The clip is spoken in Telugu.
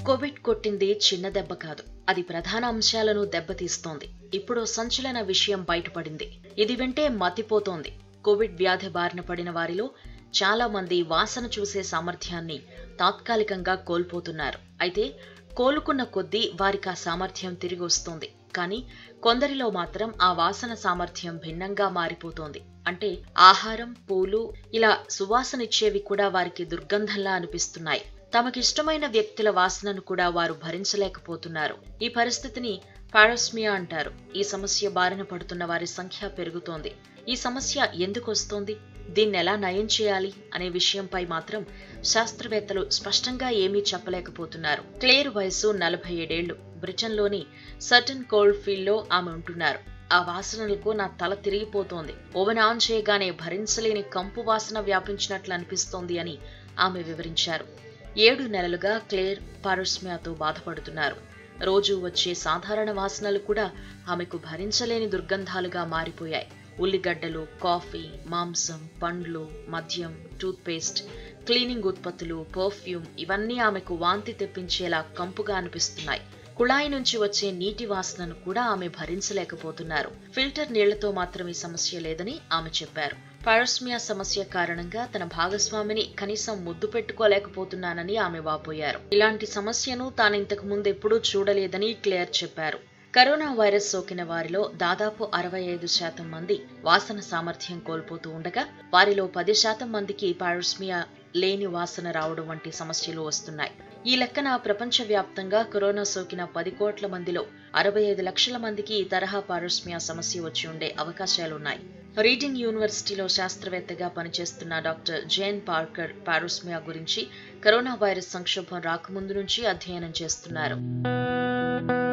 కోవిడ్ కొట్టింది చిన్న దెబ్బ కాదు అది ప్రధాన అంశాలను దెబ్బతీస్తోంది ఇప్పుడు సంచలన విషయం బయటపడింది ఇది వింటే మతిపోతోంది కోవిడ్ వ్యాధి బారిన పడిన వారిలో చాలా మంది వాసన చూసే సామర్థ్యాన్ని తాత్కాలికంగా కోల్పోతున్నారు అయితే కోలుకున్న కొద్దీ వారికి ఆ సామర్థ్యం తిరిగి వస్తుంది కానీ కొందరిలో మాత్రం ఆ వాసన సామర్థ్యం భిన్నంగా మారిపోతోంది అంటే ఆహారం పూలు ఇలా సువాసనిచ్చేవి కూడా వారికి దుర్గంధంలా అనిపిస్తున్నాయి తమకిష్టమైన వ్యక్తుల వాసనను కూడా వారు భరించలేకపోతున్నారు ఈ పరిస్థితిని పారోస్మియా అంటారు ఈ సమస్య బారిన పడుతున్న వారి సంఖ్య పెరుగుతోంది ఈ సమస్య ఎందుకు వస్తోంది దీన్ని ఎలా నయం చేయాలి అనే విషయంపై మాత్రం శాస్త్రవేత్తలు స్పష్టంగా ఏమీ చెప్పలేకపోతున్నారు క్లేర్ వయసు నలభై ఏడేళ్లు బ్రిటన్లోని సర్టన్ కోల్డ్ ఫీల్డ్లో ఆమె ఉంటున్నారు ఆ వాసనలకు నా తల తిరిగిపోతోంది ఓవెన్ ఆన్ చేయగానే భరించలేని కంపు వాసన వ్యాపించినట్లు అనిపిస్తోంది అని ఆమె వివరించారు ఏడు నెలలుగా క్లేర్ పారోస్మియాతో బాధపడుతున్నారు రోజు వచ్చే సాధారణ వాసనలు కూడా ఆమెకు భరించలేని దుర్గంధాలుగా మారిపోయాయి ఉల్లిగడ్డలు కాఫీ మాంసం పండ్లు మద్యం టూత్పేస్ట్ క్లీనింగ్ ఉత్పత్తులు పర్ఫ్యూమ్ ఇవన్నీ ఆమెకు వాంతి తెప్పించేలా కంపుగా అనిపిస్తున్నాయి కుళాయి నుంచి వచ్చే నీటి వాసనను కూడా ఆమె భరించలేకపోతున్నారు ఫిల్టర్ నీళ్లతో మాత్రం ఈ సమస్య లేదని ఆమె చెప్పారు పారస్మియా సమస్య కారణంగా తన భాగస్వామిని కనీసం ముద్దు పెట్టుకోలేకపోతున్నానని ఆమె వాపోయారు ఇలాంటి సమస్యను తాను ఇంతకు ముందు ఎప్పుడూ చూడలేదని క్లేర్ చెప్పారు కరోనా వైరస్ సోకిన వారిలో దాదాపు అరవై ఐదు శాతం మంది వాసన సామర్థ్యం కోల్పోతూ ఉండగా వారిలో పది శాతం మందికి పారోస్మియా లేని వాసన రావడం వంటి సమస్యలు వస్తున్నాయి ఈ లెక్కన ప్రపంచవ్యాప్తంగా కరోనా సోకిన పది కోట్ల మందిలో అరవై ఐదు లక్షల మందికి ఈ తరహా పారోస్మియా సమస్య వచ్చి ఉండే అవకాశాలున్నాయి రీడింగ్ యూనివర్సిటీలో శాస్త్రవేత్తగా పనిచేస్తున్న డాక్టర్ జేన్ పార్కర్ పారోస్మియా గురించి కరోనా వైరస్ సంక్షోభం రాకముందు నుంచి అధ్యయనం చేస్తున్నారు